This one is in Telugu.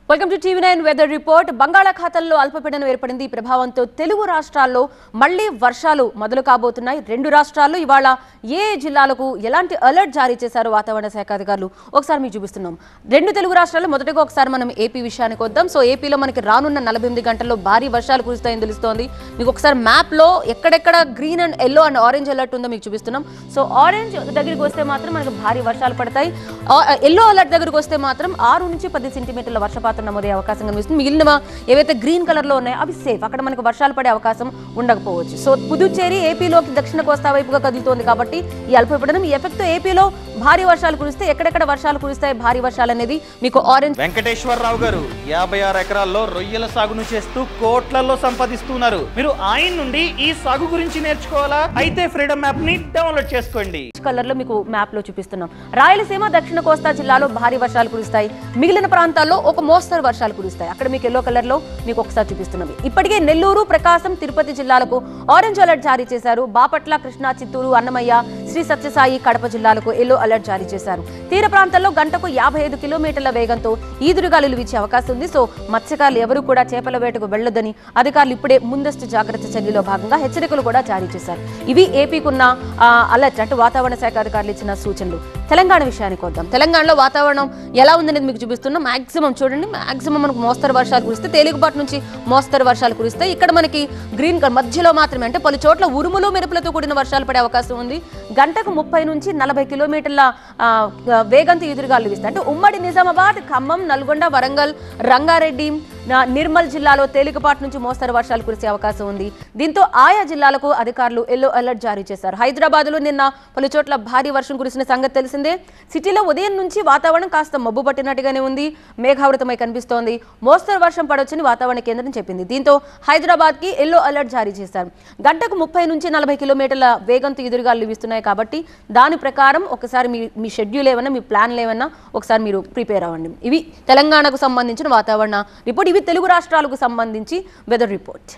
welcome to TV nine weather report బంగాళాఖాతంలో అల్పపీడనం ఏర్పడింది ఈ ప్రభావంతో తెలుగు రాష్ట్రాల్లో మళ్లీ వర్షాలు మొదలు కాబోతున్నాయి రెండు రాష్ట్రాల్లో ఇవాళ ఏ ఏ జిల్లాలకు ఎలాంటి అలర్ట్ జారీ చేశారు వాతావరణ శాఖ అధికారులు ఒకసారి మీకు చూపిస్తున్నాం రెండు తెలుగు రాష్ట్రాల్లో మొదటగా ఒకసారి మనం ఏపీ విషయానికి వద్దాం సో ఏపీలో మనకి రానున్న నలభై ఎనిమిది గంటల్లో భారీ వర్షాలు కురుస్తాయని తెలుస్తోంది మీకు ఒకసారి మ్యాప్ లో ఎక్కడెక్కడ green and yellow and orange alert ఉందో మీకు చూపిస్తున్నాం సో ఆరెంజ్ దగ్గరికి వస్తే మాత్రం మనకి భారీ వర్షాలు పడతాయి ఎల్లో అలర్ట్ దగ్గరికి వస్తే మాత్రం ఆరు నుంచి పది సెంటీమీటర్ల వర్షపాతం నమోదయ్యే అవకాశం కనిపిస్తుంది మిగిలిన ఏవైతే గ్రీన్ కలర్ లో ఉన్నాయో అవి సేఫ్ అక్కడ మనకు వర్షాలు పడే అవకాశం ఉండకపోవచ్చు సో పుదుచ్చేరి ఏపీలోకి దక్షిణ కోస్తా వైపుగా కదులుతోంది కాబట్టి ఈ అల్పపీడనం ఈ ఎఫెక్ట్ ఏపీలో భారీ వర్షాలు కురిస్తే ఎక్కడెక్కడ వర్షాలు కురుస్తాయి భారీ వర్షాలు అనేది మీకు ఆరెంజ్ వెంకటేశ్వరరావు గారు యాభై ఆరు ఎకరాల్లో రొయ్యల సాగును చేస్తూ కోట్లలో సంపాదిస్తున్నారు మీరు ఆయన నుండి ఈ సాగు గురించి నేర్చుకోవాలా అయితే ఫ్రీడమ్ యాప్ ని డౌన్లోడ్ చేసుకోండి కలర్ లో మీకు మ్యాప్ లో చూపిస్తున్నాం రాయలసీమ దక్షిణ కోస్తా జిల్లాలో భారీ వర్షాలు కురుస్తాయి మిగిలిన ప్రాంతాల్లో ఒక మోస్తరు వర్షాలు కురుస్తాయి అక్కడ మీకు ఎల్లో కలర్ లో మీకు ఒకసారి చూపిస్తున్నాం ఇప్పటికే నెల్లూరు ప్రకాశం తిరుపతి జిల్లాలకు ఆరెంజ్ అలర్ట్ జారీ చేశారు బాపట్ల కృష్ణా చిత్తూరు అన్నమయ్య శ్రీ సత్యసాయి కడప జిల్లాలకు ఎల్లో అలర్ట్ జారీ చేశారు తీర ప్రాంతాల్లో గంటకు యాభై ఐదు కిలోమీటర్ల వేగంతో ఈదురుగాలులు వీచే అవకాశం ఉంది సో మత్స్యకారులు ఎవరు కూడా చేపల వేటకు వెళ్లొద్దని అధికారులు ఇప్పుడే ముందస్తు జాగ్రత్త చర్యలో భాగంగా హెచ్చరికలు కూడా జారీ చేశారు ఇవి ఏపీకున్న ఆ, అలర్ట్ అంటే వాతావరణ శాఖ అధికారులు ఇచ్చిన సూచనలు తెలంగాణ విషయానికి వద్దాం తెలంగాణలో వాతావరణం ఎలా ఉందనేది మీకు చూపిస్తున్నాం మాక్సిమం చూడండి మాక్సిమం మనకు మోస్తరు వర్షాలు కురిస్తే తేలికపాటి నుంచి మోస్తరు వర్షాలు కురిస్తాయి ఇక్కడ మనకి గ్రీన్ కలర్ మధ్యలో మాత్రమే అంటే పలు చోట్ల ఉరుములు మెరుపులతో కూడిన వర్షాలు పడే అవకాశం ఉంది గంటకు ముప్పై నుంచి నలభై కిలోమీటర్ల ఆ, వేగంతో ఎదురుగాలు వీస్తాయి అంటే ఉమ్మడి నిజామాబాద్ ఖమ్మం నల్గొండ వరంగల్ రంగారెడ్డి నా- నిర్మల్ జిల్లాలో తేలికపాటి నుంచి మోస్తరు వర్షాలు కురిసే అవకాశం ఉంది దీంతో ఆయా జిల్లాలకు అధికారులు ఎల్లో అలర్ట్ జారీ చేశారు హైదరాబాద్ లో నిన్న పలు చోట్ల భారీ వర్షం కురిసిన సంగతి తెలిసిందే సిటీలో ఉదయం నుంచి వాతావరణం కాస్త మబ్బు పట్టినట్టుగానే ఉంది మేఘావృతమై కనిపిస్తోంది మోస్తరు వర్షం పడొచ్చని వాతావరణ కేంద్రం చెప్పింది దీంతో హైదరాబాద్ కి ఎల్లో అలర్ట్ జారీ చేశారు గంటకు ముప్పై నుంచి నలభై కిలోమీటర్ల వేగంతో ఎదురుగాలు వీస్తున్నాయి కాబట్టి దాని ప్రకారం ఒకసారి మీ మీ షెడ్యూల్ ఏమన్నా మీ ప్లాన్లు ఏమన్నా ఒకసారి మీరు ప్రిపేర్ అవ్వండి ఇవి తెలంగాణకు సంబంధించిన వాతావరణ రిపోర్ట్ ఇవి తెలుగు రాష్ట్రాలకు సంబంధించి వెదర్ రిపోర్ట్